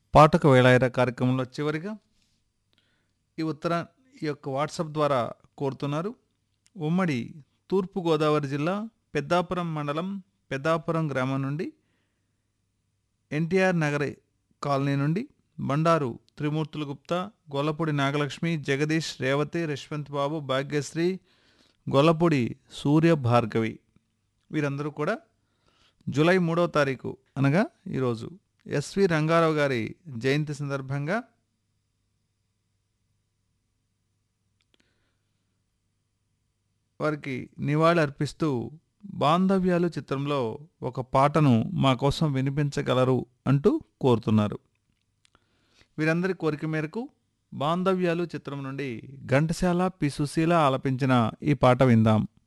పాటకు వేళాయిరా కార్యక్రమంలో చివరిగా ఈ ఉత్తర ఈ యొక్క వాట్సాప్ ద్వారా కోరుతున్నారు ఉమ్మడి తూర్పుగోదావరి జిల్లా పెద్దాపురం మండలం పెద్దాపురం గ్రామం నుండి ఎన్టీఆర్ నగర్ కాలనీ నుండి బండారు త్రిమూర్తులు గుప్తా గొల్లపూడి నాగలక్ష్మి జగదీష్ రేవతి యశ్వంత్ బాబు భాగ్యశ్రీ గొల్లపూడి సూర్య భార్గవి వీరందరూ కూడా జూలై మూడవ తారీఖు అనగా ఈరోజు ఎస్వి రంగారావు గారి జయంతి సందర్భంగా వారికి నివాళి అర్పిస్తూ బాంధవ్యాలు చిత్రంలో ఒక పాటను మా కోసం వినిపించగలరు అంటూ కోరుతున్నారు వీరందరి కోరిక మేరకు బాంధవ్యాలు చిత్రం నుండి ఘంటసాల పి సుశీల ఆలపించిన ఈ పాట విందాం